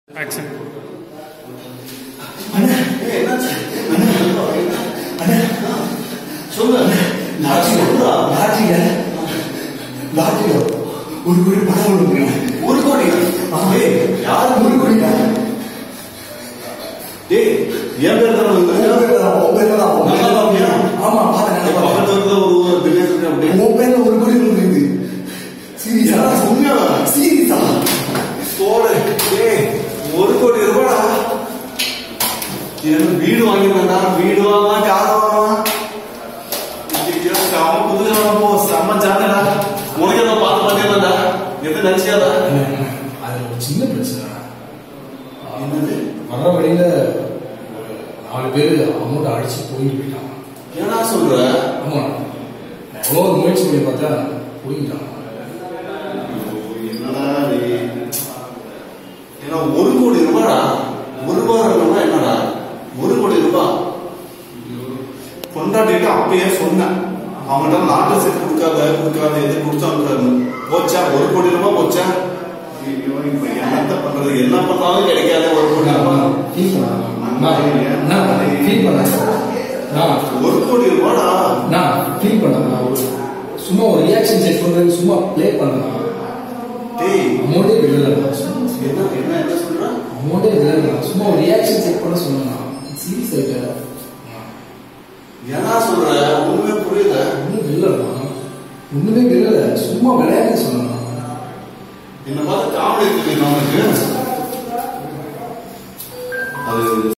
Action சொல்லு லாட்ரியா லாட்ரியா லாட்ரியா ஒரு கோடி பணம் கொடுங்க ஒரு கோடி டேய் யாரு ஒரு கோடியா டேய் என் பேர் தானே வந்து உன் பேர்ல தான், உன் பேர்ல தான், உன் பேர்ல தான். நல்லா ஆமா பார்த்தேன் நல்லா பார்த்தேன். பக்கத்துல இருக்கிற ஒரு ஒரு பில்லியன் இருக்கு அப்படி உன் பேர்ல ஒரு கோடி இருக்குது சீரியஸா உண்மையா சீரியஸா சோடு டேய் ஒரு கோடி ரூபாடா எனக்கு வீடு வாங்கிருந்தா வீடு வாங்கலாம் கார் வாங்கலாம் ஐயோ, செம புது போ செம்ம ஜானடா உனக்கு என்ன பார்த்து பண்ணிருந்தா எது நினைச்சியாதா அது ஒரு சின்ன பிரச்சனை என்னது வர்ற வழியில ஒரு நாலு பேர் அமௌண்ட் அடிச்சு போயிட்டு போயிட்டாங்க என்னடா சொல்ற ஆமா எவ்வளோ ஒரு முயற்சி பண்ணி பார்த்தா போயிட்டாங்க என்னடா நீ ஏன்னா ஒரு கோடி ரூபாடா ஒரு ரூபாய் என்னடா ஒரு கோடி ரூபாய் கொண்டாடிட்டு அப்பயே சொன்னேன் அவங்கள்ட்ட நாட்டு செட் கொடுக்காத கொடுக்காத எது கொடுத்தாங்க போச்சா ஒரு கோடி ரூபாய் போச்சா ஐயோ இப்ப என்னத்த பண்றது என்ன பண்ணாலும் கிடைக்காத ஒரு கோடி ரூபாய் ஃபீல் பண்ணாங்க ஃபீல் பண்ணாங்க நான் ஒரு கோடி ரூபாடா நான் ஃபீல் பண்ணேன் நான் ஒரு சும்மா ஒரு ரியாக்ஷன் செக் பண்றது சும்மா ப்ளே பண்ணேன் டேய் அமௌண்டே விடல என்ன என்ன என்ன சொல்ற அமௌண்டே விடல சும்மா ஒரு ரியாக்ஷன் செக் பண்ண சொன்னேன் சீரியஸ் ஆயிட்டேன் என்ன சொல்ற ஒண்ணுமே புரியல ஒன்றும் விடலண்ணா ஒன்றுமே விடல சும்மா விளையாட சொன்னேன் என்ன பார்த்து காமெடி இருக்கு நமக்கு